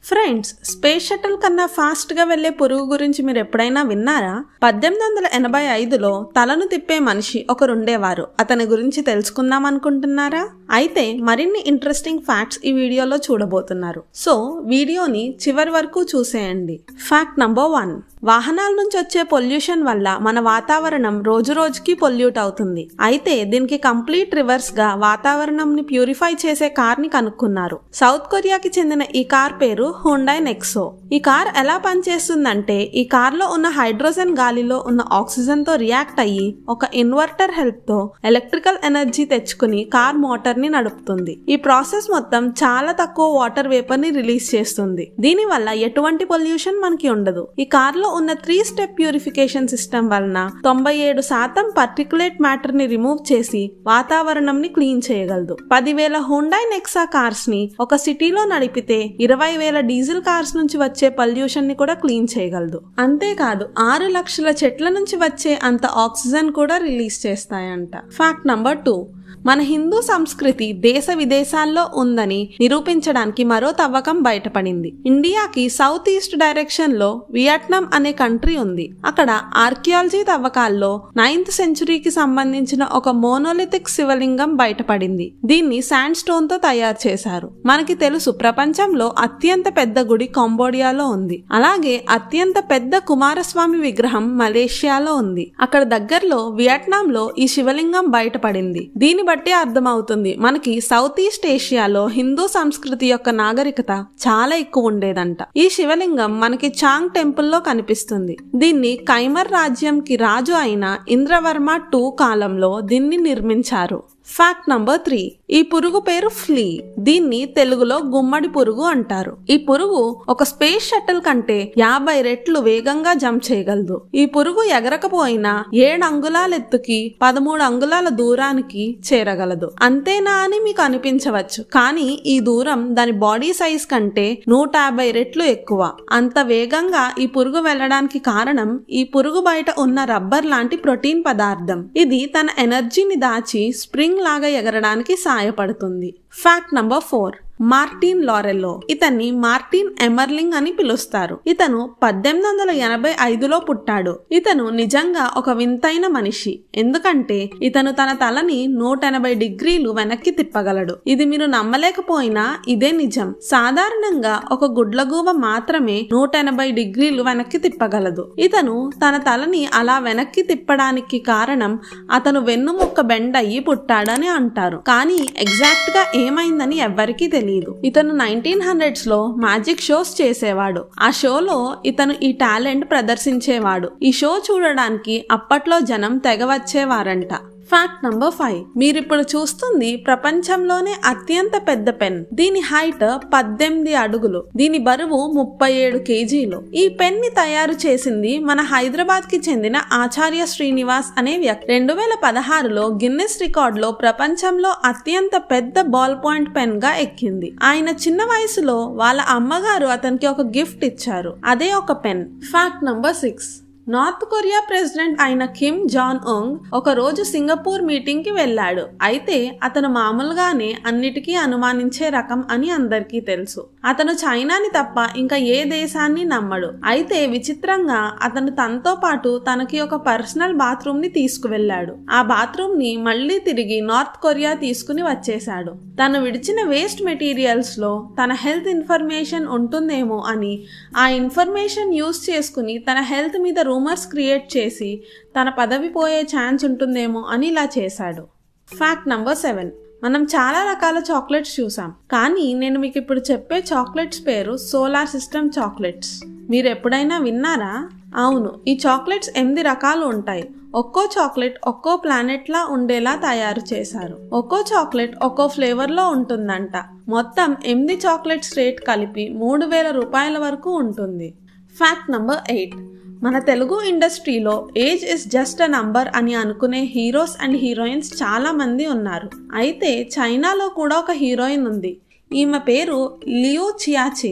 friends space shuttle కన్నా fast గా వెళ్లే పురుగు గురించి మీరు ఎప్పుడైనా విన్నారా పద్దెనిమిది వందల ఎనభై ఐదులో తలను తిప్పే మనిషి ఒకరుండేవారు అతని గురించి తెలుసుకుందాం అనుకుంటున్నారా అయితే మరిన్ని ఇంట్రెస్టింగ్ ఫ్యాక్ట్స్ ఈ వీడియోలో చూడబోతున్నారు సో వీడియోని చివరి వరకు చూసేయండి ఫ్యాక్ట్ నంబర్ వన్ వాహనాల నుంచి వచ్చే పొల్యూషన్ వల్ల మన వాతావరణం రోజు రోజుకి పొల్యూట్ అవుతుంది అయితే దీనికి కంప్లీట్ రివర్స్ గా వాతావరణం ని ప్యూరిఫై చేసే కార్ ని కనుక్కున్నారు సౌత్ కొరియాకి చెందిన ఈ కార్ పేరు హుండై నెక్సో ఈ కార్ ఎలా పనిచేస్తుందంటే ఈ కార్ లో ఉన్న హైడ్రోజన్ గాలిలో ఉన్న ఆక్సిజన్ తో రియాక్ట్ అయ్యి ఒక ఇన్వర్టర్ హెల్ప్ తో ఎలక్ట్రికల్ ఎనర్జీ తెచ్చుకుని కార్ మోటార్ ని నడుపుతుంది ఈ ప్రాసెస్ మొత్తం చాలా తక్కువ వాటర్ వేపర్ ని రిలీజ్ చేస్తుంది దీని వల్ల ఎటువంటి పొల్యూషన్ మనకి ఉండదు ఈ కార్ లో ఉన్న త్రీ స్టెప్ ప్యూరిఫికేషన్ సిస్టమ్ వలన తొంభై ఏడు శాతం పర్టికులేట్ మ్యాటర్ ని రిమూవ్ చేసి వాతావరణం ని క్లీన్ చేయగలదు పదివేల హుండై నెక్సా కార్స్ ని ఒక సిటీలో నడిపితే ఇరవై వేల డీజిల్ కార్స్ నుంచి వచ్చే పొల్యూషన్ ని కూడా క్లీన్ చేయగలదు అంతేకాదు ఆరు లక్షల చెట్ల నుంచి వచ్చే అంత ఆక్సిజన్ కూడా రిలీజ్ చేస్తాయంట ఫ్యాక్ట్ నంబర్ టూ మన హిందూ సంస్కృతి దేశ విదేశాల్లో ఉందని నిరూపించడానికి మరో తవ్వకం బయటపడింది ఇండియాకి సౌత్ ఈస్ట్ డైరెక్షన్ లో వియట్నాం అనే కంట్రీ ఉంది అక్కడ ఆర్కియాలజీ తవ్వకాల్లో నైన్త్ సెంచురీకి సంబంధించిన ఒక మోనోలిథిక్ శివలింగం బయటపడింది దీన్ని శాండ్ స్టోన్ తో తయారు చేశారు మనకి తెలుసు ప్రపంచంలో అత్యంత పెద్ద గుడి కంబోడియాలో ఉంది అలాగే అత్యంత పెద్ద కుమారస్వామి విగ్రహం మలేషియాలో ఉంది అక్కడ దగ్గరలో వియట్నాంలో ఈ శివలింగం బయటపడింది దీని బట్టి అర్థమవుతుంది మనకి సౌత్ ఈస్ట్ ఏషియాలో హిందూ సంస్కృతి యొక్క నాగరికత చాలా ఎక్కువ ఉండేదంట ఈ శివలింగం మనకి చాంగ్ టెంపుల్లో కనిపిస్తుంది దీన్ని కైమర్ రాజ్యంకి రాజు అయిన ఇంద్రవర్మ టూ కాలంలో దీన్ని నిర్మించారు ఫ్యాక్ట్ నంబర్ త్రీ ఈ పురుగు పేరు ఫ్లీ దీన్ని తెలుగులో గుమ్మడి పురుగు అంటారు ఈ పురుగు ఒక స్పేస్ షటిల్ కంటే యాభై రెట్లు వేగంగా జంప్ చేయగలదు ఈ పురుగు ఎగరకపోయినా ఏడు అంగుళాల ఎత్తుకి పదమూడు అంగుళాల దూరానికి చేరగలదు అంతేనా అని మీకు అనిపించవచ్చు కానీ ఈ దూరం దాని బాడీ సైజ్ కంటే నూట యాభై రెట్లు ఎక్కువ అంత వేగంగా ఈ పురుగు వెళ్ళడానికి కారణం ఈ పురుగు బయట ఉన్న రబ్బర్ లాంటి ప్రోటీన్ పదార్థం ఇది తన ఎనర్జీని దాచి స్ప్రింగ్ లాగా ఎగరడానికి సాయపడుతుంది fact number four Martin Laurello ఇతన్ని మార్టిన్ ఎమర్లింగ్ అని పిలుస్తారు ఇతను పద్దెనిమిది వందల ఎనభై ఐదులో పుట్టాడు ఇతను నిజంగా ఒక వింతైన మనిషి ఎందుకంటే ఇతను తన తలని నూట ఎనభై డిగ్రీలు వెనక్కి తిప్పగలడు ఇది మీరు నమ్మలేకపోయినా ఇదే నిజం సాధారణంగా ఒక గుడ్లగూవ మాత్రమే నూట ఎనభై డిగ్రీలు వెనక్కి తిప్పగలదు ఇతను తన తలని అలా వెనక్కి తిప్పడానికి కారణం అతను వెన్నుముక్క బెండ్ అయ్యి పుట్టాడని అంటారు కానీ ఎగ్జాక్ట్ గా ఏమైందని ఎవ్వరికీ తెలియదు తెలియదు ఇతను నైన్టీన్ హండ్రెడ్స్ లో మ్యాజిక్ షోస్ చేసేవాడు ఆ షోలో ఇతను ఈ టాలెంట్ ప్రదర్శించేవాడు ఈ షో చూడడానికి అప్పట్లో జనం తెగ వచ్చేవారంట ఫ్యాక్ట్ నంబర్ ఫైవ్ మీరిప్పుడు చూస్తుంది ప్రపంచంలోనే అత్యంత పెద్ద పెన్ దీని హైట్ పద్దెనిమిది అడుగులు దీని బరువు ముప్పై ఏడు కేజీలు ఈ పెన్ ని తయారు చేసింది మన హైదరాబాద్ కి చెందిన ఆచార్య శ్రీనివాస్ అనే వ్యక్తి రెండు వేల పదహారులో గిన్నెస్ రికార్డ్ లో ప్రపంచంలో అత్యంత పెద్ద బాల్ పాయింట్ పెన్ గా ఎక్కింది ఆయన చిన్న వయసులో వాళ్ళ అమ్మగారు అతనికి ఒక గిఫ్ట్ ఇచ్చారు అదే ఒక pen fact number six North Korea president అయిన కిమ్ జాన్ ఉంగ్ ఒక రోజు సింగపూర్ మీటింగ్ కి వెళ్ళాడు అయితే అతను మామూలుగానే అన్నిటికీ అనుమానించే రకం అని అందరికీ తెలుసు అతను చైనాని తప్ప ఇంకా ఏ దేశాన్ని నమ్మడు అయితే విచిత్రంగా అతను తనతో పాటు తనకి ఒక పర్సనల్ బాత్రూమ్ ని తీసుకువెళ్ళాడు ఆ బాత్రూమ్ ని మళ్ళీ తిరిగి నార్త్ కొరియా తీసుకుని వచ్చేశాడు తను విడిచిన వేస్ట్ మెటీరియల్స్ లో తన హెల్త్ ఇన్ఫర్మేషన్ ఉంటుందేమో అని ఆ ఇన్ఫర్మేషన్ యూస్ చేసుకుని తన హెల్త్ మీద రూమర్స్ క్రియేట్ చేసి తన పదవి పోయే ఛాన్స్ ఉంటుందేమో అని ఇలా చేశాడు ఫ్యాక్ట్ నంబర్ సెవెన్ మనం చాలా రకాల చాక్లెట్స్ చూసాం కానీ నేను మీకు ఇప్పుడు చెప్పే చాక్లెట్స్ పేరు సోలార్ సిస్టమ్ చాక్లెట్స్ మీరు ఎప్పుడైనా విన్నారా అవును ఈ చాక్లెట్స్ ఎనిమిది రకాలు ఉంటాయి ఒక్కో చాక్లెట్ ఒక్కో ప్లానెట్ లా ఉండేలా తయారు చేశారు ఒక్కో చాక్లెట్ ఒక్కో ఫ్లేవర్ లో ఉంటుందంట మొత్తం ఎనిమిది చాక్లెట్స్ రేట్ కలిపి మూడు వేల రూపాయల వరకు ఉంటుంది ఫ్యాక్ట్ నంబర్ ఎయిట్ మన తెలుగు ఇండస్ట్రీలో age is just a number అని అనుకునే హీరోస్ అండ్ హీరోయిన్స్ చాలా మంది ఉన్నారు అయితే చైనాలో కూడా ఒక హీరోయిన్ ఉంది ఈమె పేరు లియో చియాచింగ్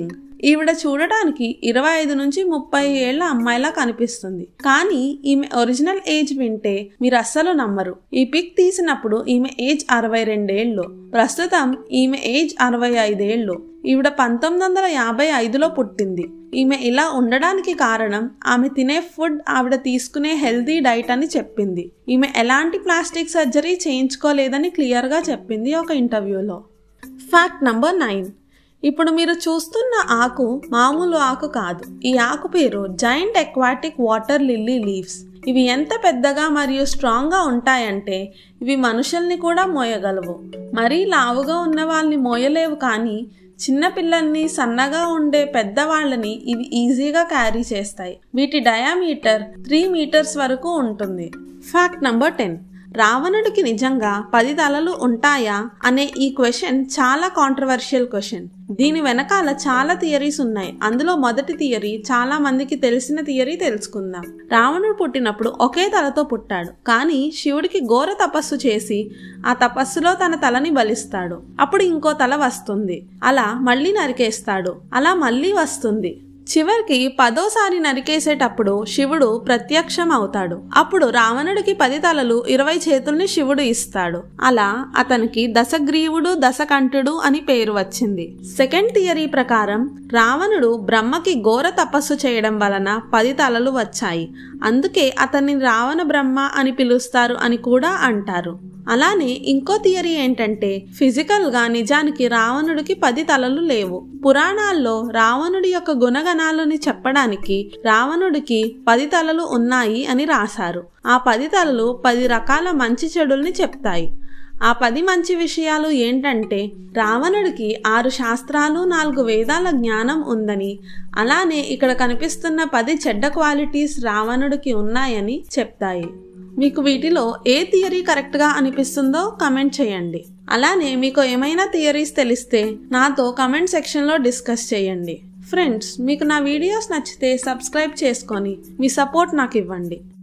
ఈవిడ చూడటానికి ఇరవై ఐదు నుంచి ముప్పై ఏళ్ల అమ్మాయిలా కనిపిస్తుంది కానీ ఈమె ఒరిజినల్ ఏజ్ వింటే మీరు అస్సలు నమ్మరు ఈ పిక్ తీసినప్పుడు ఈమె ఏజ్ అరవై రెండేళ్లు ప్రస్తుతం ఈమె ఏజ్ అరవై ఐదేళ్లు ఈవిడ పంతొమ్మిది వందల యాభై ఐదులో పుట్టింది ఈమె ఇలా ఉండడానికి కారణం ఆమె తినే ఫుడ్ ఆవిడ తీసుకునే హెల్దీ డైట్ అని చెప్పింది ఈమె ఎలాంటి ప్లాస్టిక్ సర్జరీ చేయించుకోలేదని క్లియర్గా చెప్పింది ఒక ఇంటర్వ్యూలో ఫ్యాక్ట్ నంబర్ నైన్ ఇప్పుడు మీరు చూస్తున్న ఆకు మామూలు ఆకు కాదు ఈ ఆకు పేరు giant aquatic water lily leaves ఇవి ఎంత పెద్దగా మరియు స్ట్రాంగ్గా ఉంటాయంటే ఇవి మనుషుల్ని కూడా మోయగలవు మరీ లావుగా ఉన్న వాళ్ళని మోయలేవు కానీ చిన్న పిల్లల్ని సన్నగా ఉండే పెద్దవాళ్ళని ఇవి ఈజీగా క్యారీ చేస్తాయి వీటి డయామీటర్ త్రీ మీటర్స్ వరకు ఉంటుంది ఫ్యాక్ట్ నంబర్ టెన్ రావణుడికి నిజంగా పది తలలు ఉంటాయా అనే ఈ క్వశ్చన్ చాలా కాంట్రవర్షియల్ క్వశ్చన్ దీని వెనకాల చాలా థియరీస్ ఉన్నాయి అందులో మొదటి థియరీ చాలా మందికి తెలిసిన థియరీ తెలుసుకుందాం రావణుడు పుట్టినప్పుడు ఒకే తలతో పుట్టాడు కానీ శివుడికి ఘోర తపస్సు చేసి ఆ తపస్సులో తన తలని బలిస్తాడు అప్పుడు ఇంకో తల వస్తుంది అలా మళ్ళీ నరికేస్తాడు అలా మళ్ళీ వస్తుంది చివరికి పదోసారి నరికేసేటప్పుడు శివుడు ప్రత్యక్షం అవుతాడు అప్పుడు రావణుడికి పది తలలు ఇరవై చేతుల్ని శివుడు ఇస్తాడు అలా అతనికి దశగ్రీవుడు దశకంఠుడు అని పేరు వచ్చింది సెకండ్ థియరీ ప్రకారం రావణుడు బ్రహ్మకి ఘోర తపస్సు చేయడం వలన పది తలలు వచ్చాయి అందుకే అతన్ని రావణ బ్రహ్మ అని పిలుస్తారు అని కూడా అంటారు అలానే ఇంకో థియరీ ఏంటంటే ఫిజికల్ గా నిజానికి రావణుడికి పది తలలు లేవు పురాణాల్లో రావణుడి యొక్క గుణగణాలని చెప్పడానికి రావణుడికి పది తలలు ఉన్నాయి అని రాశారు ఆ పది తలలు పది రకాల మంచి చెడుల్ని చెప్తాయి ఆ పది మంచి విషయాలు ఏంటంటే రావణుడికి ఆరు శాస్త్రాలు నాలుగు వేదాల జ్ఞానం ఉందని అలానే ఇక్కడ కనిపిస్తున్న పది చెడ్డ క్వాలిటీస్ రావణుడికి ఉన్నాయని చెప్తాయి మీకు వీటిలో ఏ థియరీ కరెక్ట్గా అనిపిస్తుందో కమెంట్ చేయండి అలానే మీకు ఏమైనా థియరీస్ తెలిస్తే నాతో కమెంట్ సెక్షన్లో డిస్కస్ చేయండి ఫ్రెండ్స్ మీకు నా వీడియోస్ నచ్చితే సబ్స్క్రైబ్ చేసుకొని మీ సపోర్ట్ నాకు ఇవ్వండి